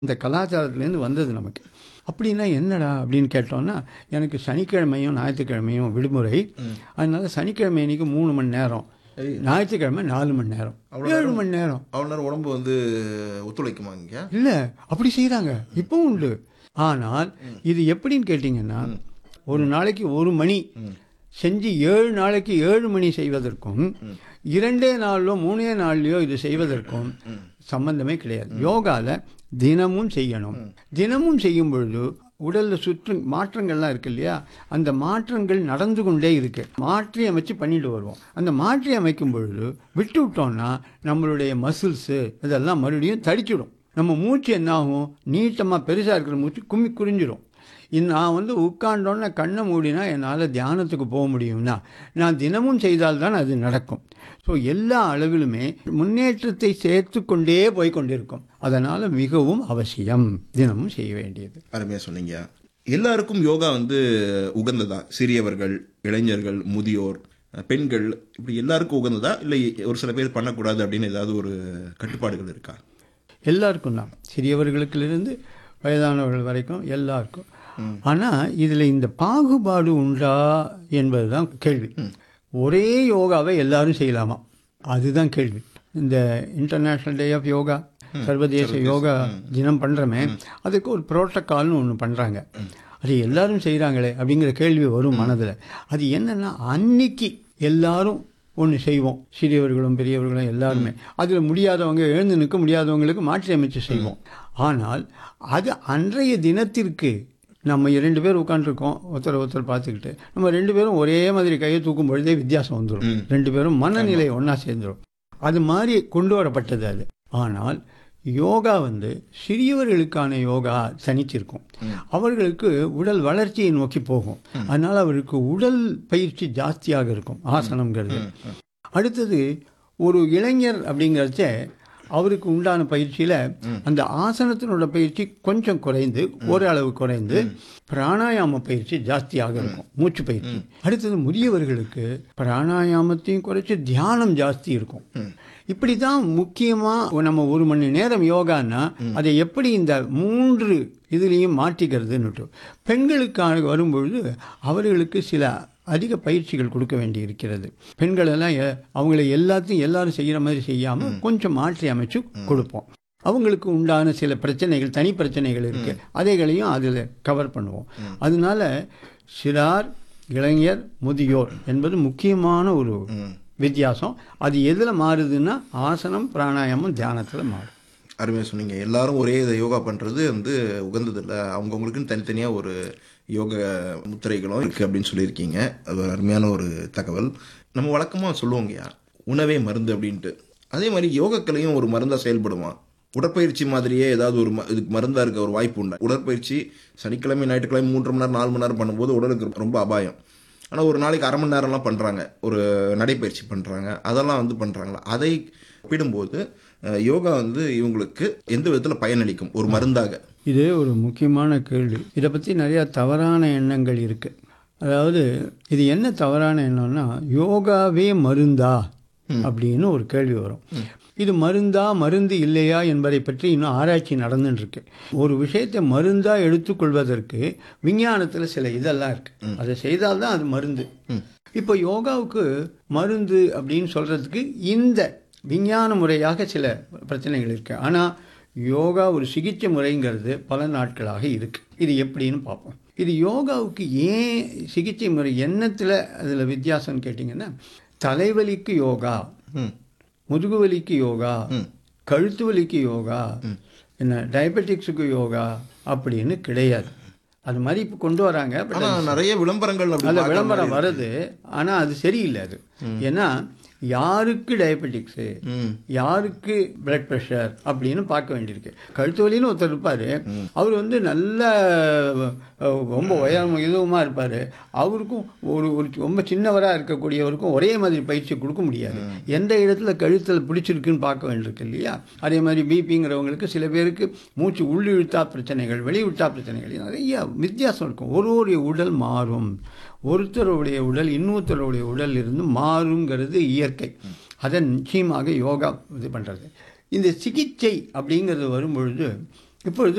இந்த கலாச்சாரத்துலேருந்து வந்தது நமக்கு அப்படின்னா என்னடா அப்படின்னு கேட்டோம்னா எனக்கு சனிக்கிழமையும் ஞாயிற்றுக்கிழமையும் விடுமுறை அதனால சனிக்கிழமை அன்னைக்கு மூணு மணி நேரம் ஞாயிற்றுக்கிழமை நாலு மணி நேரம் ஏழு மணி நேரம் அவ்வளோ நேரம் உடம்பு வந்து ஒத்துழைக்குமா இங்க இல்லை அப்படி செய்கிறாங்க இப்பவும் உண்டு ஆனால் இது எப்படின்னு கேட்டிங்கன்னா ஒரு நாளைக்கு ஒரு மணி செஞ்சு ஏழு நாளைக்கு ஏழு மணி செய்வதற்கும் இரண்டே நாளிலோ மூணே நாள்லையோ இது செய்வதற்கும் சம்பந்தமே கிடையாது யோகாவில் தினமும் செய்யணும் தினமும் செய்யும் பொழுது உடலில் சுற்று மாற்றங்கள்லாம் இருக்கு இல்லையா அந்த மாற்றங்கள் நடந்து கொண்டே இருக்கு மாற்றி அமைச்சு பண்ணிட்டு வருவோம் அந்த மாற்றி அமைக்கும் பொழுது விட்டு விட்டோம்னா நம்மளுடைய மசில்ஸு இதெல்லாம் மறுபடியும் தடிச்சிடும் நம்ம மூச்சு என்ன ஆகும் நீட்டமாக பெருசாக இருக்கிற மூச்சு கும்மி குறிஞ்சிடும் இன் நான் வந்து உட்கார்ந்தோன்னே கண்ணை மூடினா என்னால் தியானத்துக்கு போக முடியும்னா நான் தினமும் செய்தால்தான் அது நடக்கும் ஸோ எல்லா அளவிலுமே முன்னேற்றத்தை சேர்த்து கொண்டே போய் கொண்டிருக்கும் அதனால் மிகவும் அவசியம் தினமும் செய்ய வேண்டியது அருமையா சொன்னீங்க எல்லாருக்கும் யோகா வந்து உகந்ததா சிறியவர்கள் இளைஞர்கள் முதியோர் பெண்கள் இப்படி எல்லாருக்கும் உகந்ததா இல்லை ஒரு சில பேர் பண்ணக்கூடாது அப்படின்னு ஏதாவது ஒரு கட்டுப்பாடுகள் இருக்கா எல்லாருக்கும் தான் சிறியவர்களுக்கிலிருந்து வயதானவர்கள் வரைக்கும் எல்லாருக்கும் ஆனால் இதில் இந்த பாகுபாடு உண்டா என்பது தான் கேள்வி ஒரே யோகாவை எல்லாரும் செய்யலாமா அதுதான் கேள்வி இந்த இன்டர்நேஷ்னல் டே ஆஃப் யோகா சர்வதேச யோகா தினம் பண்ணுறோமே அதுக்கு ஒரு புரோட்டோக்கால்னு ஒன்று பண்ணுறாங்க அது எல்லாரும் செய்கிறாங்களே அப்படிங்கிற கேள்வி வரும் மனதில் அது என்னென்னா அன்னைக்கு எல்லாரும் ஒன்று செய்வோம் சிறியவர்களும் பெரியவர்களும் எல்லாருமே அதில் முடியாதவங்க எழுந்து நிற்க முடியாதவங்களுக்கு மாற்றி அமைச்சு செய்வோம் ஆனால் அது அன்றைய தினத்திற்கு நம்ம இரண்டு பேர் உட்காந்துருக்கோம் ஒருத்தர் ஒருத்தர் பார்த்துக்கிட்டு நம்ம ரெண்டு பேரும் ஒரே மாதிரி கையை தூக்கும் பொழுதே வித்தியாசம் வந்துடும் ரெண்டு பேரும் மனநிலை ஒன்றா சேர்ந்துடும் அது மாதிரி கொண்டு வரப்பட்டது அது ஆனால் யோகா வந்து சிறியவர்களுக்கான யோகா தனித்திருக்கும் அவர்களுக்கு உடல் வளர்ச்சியை நோக்கி போகும் அதனால் அவருக்கு உடல் பயிற்சி ஜாஸ்தியாக இருக்கும் ஆசனம்ங்கிறது அடுத்தது ஒரு இளைஞர் அப்படிங்கிறச்ச அவருக்கு உண்டான பயிற்சியில் அந்த ஆசனத்தினோட பயிற்சி கொஞ்சம் குறைந்து ஓரளவு குறைந்து பிராணாயாம பயிற்சி ஜாஸ்தியாக இருக்கும் மூச்சு பயிற்சி அடுத்தது முதியவர்களுக்கு பிராணாயாமத்தையும் குறைச்சி தியானம் ஜாஸ்தி இருக்கும் இப்படி தான் முக்கியமாக நம்ம ஒரு மணி நேரம் யோகான்னா அதை எப்படி இந்த மூன்று இதுலேயும் மாற்றிக்கிறதுன்னுட்டு பெண்களுக்கான வரும்பொழுது அவர்களுக்கு சில அதிக பயிற்சிகள் கொடுக்க வேண்டி இருக்கிறது பெண்கள் எல்லாம் அவங்கள எல்லாத்தையும் எல்லாரும் செய்கிற மாதிரி செய்யாமல் கொஞ்சம் மாற்றி அமைச்சு கொடுப்போம் அவங்களுக்கு உண்டான சில பிரச்சனைகள் தனி பிரச்சனைகள் இருக்கு அதைகளையும் அதில் கவர் பண்ணுவோம் அதனால சிறார் இளைஞர் முதியோர் என்பது முக்கியமான ஒரு வித்தியாசம் அது எதில் மாறுதுன்னா ஆசனம் பிராணாயாமம் தியானத்தில் மாறும் அருமையாக சொன்னீங்க எல்லாரும் ஒரே இதை யோகா பண்ணுறது வந்து உகந்ததில்லை அவங்கவுங்களுக்குன்னு தனித்தனியாக ஒரு யோக முத்திரைகளும் இருக்குது அப்படின்னு சொல்லியிருக்கீங்க அது ஒரு அருமையான ஒரு தகவல் நம்ம வழக்கமாக சொல்லுவோங்கய்யா உணவே மருந்து அப்படின்ட்டு அதே மாதிரி யோகக்கலையும் ஒரு மருந்தாக செயல்படுமா உடற்பயிற்சி மாதிரியே ஏதாவது ஒரு இதுக்கு மருந்தாக இருக்க ஒரு வாய்ப்பு உண்டு உடற்பயிற்சி சனிக்கிழமை ஞாயிற்றுக்கிழமை மூன்று மணி நேரம் நாலு மணி நேரம் பண்ணும்போது உடலுக்கு ரொம்ப அபாயம் ஆனால் ஒரு நாளைக்கு அரை மணி நேரம்லாம் பண்ணுறாங்க ஒரு நடைப்பயிற்சி பண்ணுறாங்க அதெல்லாம் வந்து பண்ணுறாங்களா அதை ஒப்பிடும்போது யோகா வந்து இவங்களுக்கு எந்த விதத்தில் பயனளிக்கும் ஒரு மருந்தாக இது ஒரு முக்கியமான கேள்வி இதை பற்றி நிறையா தவறான எண்ணங்கள் இருக்குது அதாவது இது என்ன தவறான எண்ணம்னா யோகாவே மருந்தா அப்படின்னு ஒரு கேள்வி வரும் இது மருந்தா மருந்து இல்லையா என்பதை பற்றி இன்னும் ஆராய்ச்சி நடந்துட்டு இருக்கு ஒரு விஷயத்தை மருந்தா எடுத்துக்கொள்வதற்கு விஞ்ஞானத்தில் சில இதெல்லாம் இருக்கு அதை செய்தால்தான் அது மருந்து இப்போ யோகாவுக்கு மருந்து அப்படின்னு சொல்றதுக்கு இந்த விஞ்ஞான முறையாக சில பிரச்சனைகள் இருக்கு ஆனால் யோகா ஒரு சிகிச்சை முறைங்கிறது பல நாட்களாக இருக்கு இது எப்படின்னு பார்ப்போம் இது யோகாவுக்கு ஏன் சிகிச்சை முறை என்னத்தில் அதில் வித்தியாசம்னு கேட்டிங்கன்னா தலைவலிக்கு யோகா முதுகு வலிக்கு யோகா கழுத்து வலிக்கு யோகா என்ன டயபெட்டிக்ஸுக்கு யோகா அப்படின்னு கிடையாது அது மாதிரி இப்போ கொண்டு வராங்க நிறைய விளம்பரங்கள் அந்த விளம்பரம் வருது ஆனால் அது சரியில்லை அது ஏன்னா யாருக்கு டயபெட்டிக்ஸு யாருக்கு பிளட் ப்ரெஷர் அப்படின்னு பார்க்க வேண்டியிருக்கு கழுத்து வலின்னு ஒருத்தர் இருப்பார் அவர் வந்து நல்ல ரொம்ப உயரம் இதுவுமாக இருப்பார் அவருக்கும் ஒரு ஒரு ரொம்ப சின்னவராக இருக்கக்கூடியவருக்கும் ஒரே மாதிரி பயிற்சி கொடுக்க முடியாது எந்த இடத்துல கழுத்தில் பிடிச்சிருக்குன்னு பார்க்க வேண்டியிருக்கு இல்லையா அதே மாதிரி பிபிங்கிறவங்களுக்கு சில பேருக்கு மூச்சு உள்ளிழுத்தா பிரச்சனைகள் வெளிவிட்டா பிரச்சனைகள் நிறைய வித்தியாசம் இருக்கும் ஒரு ஒரு உடல் மாறும் ஒருத்தருடைய உடல் இன்னொருத்தருடைய உடல் இருந்து மாறுங்கிறது இயற்கை அதை நிச்சயமாக யோகா இது பண்ணுறது இந்த சிகிச்சை அப்படிங்கிறது வரும்பொழுது இப்பொழுது